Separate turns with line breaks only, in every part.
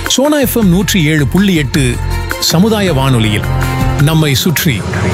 Sona FM நூற்றி ஏழு புள்ளி எட்டு சமுதாய வானொலியில் நம்மை சுற்றி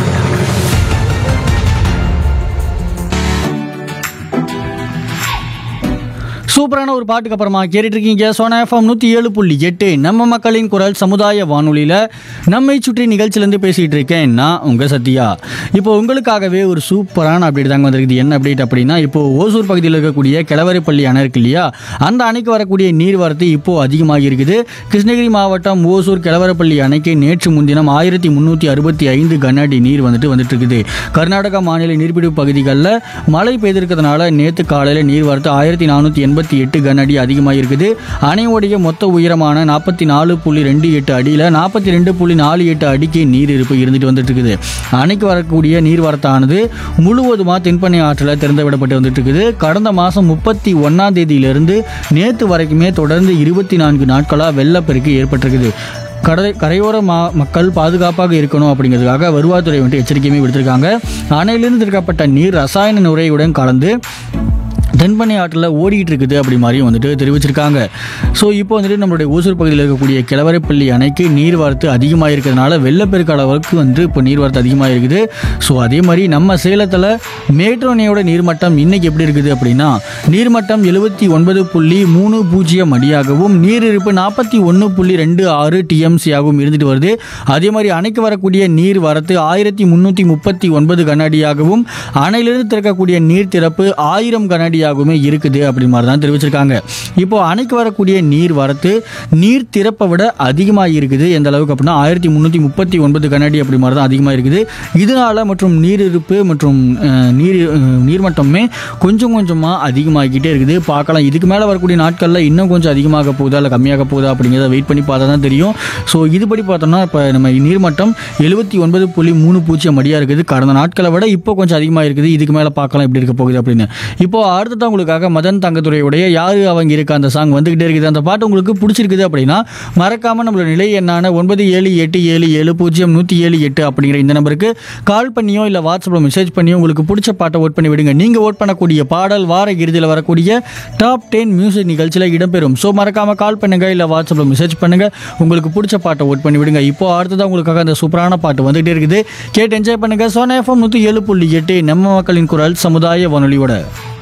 சூப்பரான ஒரு பாட்டுக்கு அப்புறமா கேட்டுட்டு இருக்கீங்க சோனா எஃப்எம் நூற்றி ஏழு புள்ளி எட்டு நம்ம மக்களின் குரல் சமுதாய வானொலியில் நம்மை சுற்றி நிகழ்ச்சியிலேருந்து பேசிகிட்டு இருக்கேன் நான் உங்கள் சத்யா இப்போ உங்களுக்காகவே ஒரு சூப்பரான அப்டேட் தாங்க வந்திருக்குது என்ன அப்டேட் அப்படின்னா இப்போ ஓசூர் பகுதியில் இருக்கக்கூடிய கிழவரைப்பள்ளி அணை இருக்கு இல்லையா அந்த அணைக்கு வரக்கூடிய நீர்வரத்து இப்போ அதிகமாகி இருக்குது கிருஷ்ணகிரி மாவட்டம் ஓசூர் கிழவரப்பள்ளி அணைக்கு நேற்று முன்தினம் ஆயிரத்தி முந்நூற்றி அறுபத்தி ஐந்து கன அடி நீர் வந்துட்டு வந்துட்டு இருக்குது கர்நாடகா மாநில நீர்பிடிப்பு பகுதிகளில் மழை பெய்திருக்கிறதுனால நேற்று காலையில் நீர்வரத்து ஆயிரத்தி நானூற்றி எண்பத்தி எட்டு கன அடி அதிகமாக இருக்குது அணையுடைய மொத்த உயரமான நாற்பத்தி நாலு புள்ளி ரெண்டு எட்டு அடியில் நாற்பத்தி ரெண்டு புள்ளி நாலு எட்டு அடிக்கு நீர் இருப்பு இருந்துட்டு வந்துட்டு இருக்குது அணைக்கு வரக்கூடிய நீர்வரத்தானது முழுவதுமாக தென்பண்ணை ஆற்றில் திறந்து விடப்பட்டு வந்துட்டு இருக்குது கடந்த மாதம் முப்பத்தி ஒன்றாம் தேதியிலிருந்து நேற்று வரைக்குமே தொடர்ந்து இருபத்தி நான்கு நாட்களாக வெள்ளப்பெருக்கு ஏற்பட்டிருக்குது கடை கரையோர மா மக்கள் பாதுகாப்பாக இருக்கணும் அப்படிங்கிறதுக்காக வருவாய்த்துறை வந்துட்டு எச்சரிக்கையுமே விடுத்திருக்காங்க அணையிலிருந்து திறக்கப்பட்ட நீர் ரசாயன நுரையுடன் கலந்து தென்பண்ணை ஆற்றில் ஓடிட்டு இருக்குது அப்படி மாதிரியும் வந்துட்டு தெரிவிச்சிருக்காங்க ஸோ இப்போ வந்துட்டு நம்மளுடைய ஓசூர் பகுதியில் இருக்கக்கூடிய கிழவரைப்பள்ளி அணைக்கு நீர்வரத்து அதிகமாக இருக்கிறதுனால வெள்ளப்பெருக்கு அளவுக்கு வந்து இப்போ நீர்வரத்து அதிகமாக இருக்குது ஸோ அதே மாதிரி நம்ம சேலத்தில் மேட்டூர் அணையோட நீர்மட்டம் இன்னைக்கு எப்படி இருக்குது அப்படின்னா நீர்மட்டம் எழுபத்தி ஒன்பது புள்ளி மூணு பூஜ்ஜியம் அடியாகவும் நீர் இருப்பு நாற்பத்தி ஒன்று புள்ளி ரெண்டு ஆறு டிஎம்சியாகவும் இருந்துட்டு வருது அதே மாதிரி அணைக்கு வரக்கூடிய நீர் வரத்து ஆயிரத்தி முந்நூற்றி முப்பத்தி ஒன்பது கனஅடியாகவும் அணையிலிருந்து திறக்கக்கூடிய நீர் திறப்பு ஆயிரம் கனஅடியாகவுமே இருக்குது அப்படி மாதிரி தான் தெரிவிச்சிருக்காங்க இப்போ அணைக்கு வரக்கூடிய நீர் வரத்து நீர் திறப்பை விட அதிகமாக இருக்குது எந்த அளவுக்கு அப்படின்னா ஆயிரத்தி முந்நூற்றி முப்பத்தி ஒன்பது கனஅடி அப்படி மாதிரி தான் அதிகமாக இருக்குது இதனால மற்றும் நீர் இருப்பு மற்றும் அஹ், நீர் அஹ், நீர்மட்டமே கொஞ்சம் கொஞ்சமாக அதிகமாகிக்கிட்டே இருக்குது பார்க்கலாம் இதுக்கு மேலே வரக்கூடிய நாட்களில் இன்னும் கொஞ்சம் அதிகமாக போகுதா இல்லை கம்மியாக போகுதா அப்படிங்கிறத வெயிட் பண்ணி பார்த்தா தான் தெரியும் ஸோ இதுபடி பார்த்தோம்னா இப்போ நம்ம நீர்மட்டம் எழுபத்தி ஒன்பது புள்ளி மூணு பூஜ்ஜியம் அடியாக இருக்குது கடந்த நாட்களை விட இப்போ கொஞ்சம் அதிகமாக இருக்குது இதுக்கு மேலே பார்க்கலாம் எப்படி இருக்க போகுது அப்படின்னு இப்போ அடுத்ததான் உங்களுக்காக மதன் தங்கத்துறையுடைய யாரு அவங்க இருக்க அந்த சாங் வந்துகிட்டே இருக்குது அந்த பாட்டு உங்களுக்கு பிடிச்சிருக்குது அப்படின்னா மறக்காம நம்மளோட நிலை என்னான ஒன்பது ஏழு எட்டு ஏழு ஏழு பூஜ்ஜியம் நூற்றி ஏழு எட்டு அப்படிங்கிற இந்த நம்பருக்கு கால் பண்ணியோ இல்லை வாட்ஸ்அப்பில் மெசேஜ் பண்ணியோ உங்களுக்கு பிடிச்ச பாட்டை ஓட் பண்ணி விடுங்க நீங்கள் ஓட் பண்ணக்கூடிய பாடல் வார இறுதியில் வரக்கூடிய டாப் டென் மியூசிக் நிகழ்ச்சியில் இடம்பெறும் ஸோ மறக்காம கால் பண்ணுங்க இல்லை வாட்ஸ்அப்பில் மெசேஜ் பண்ணுங்க உங்களுக்கு பிடிச்ச பாட்டை ஓட் பண்ணி விடுங்க இப்போ அடுத்ததான் உங்களுக்காக அந்த சூப்பரான பாட்டு வந்துகிட்டே இருக்குது கேட்டு என்ஜாய் பண்ணுங்க சோனா எஃப்எம் நூற்றி ஏழு புள்ளி எட்டு நம்ம மக்களின் குரல் சமுதாய வானொலியோட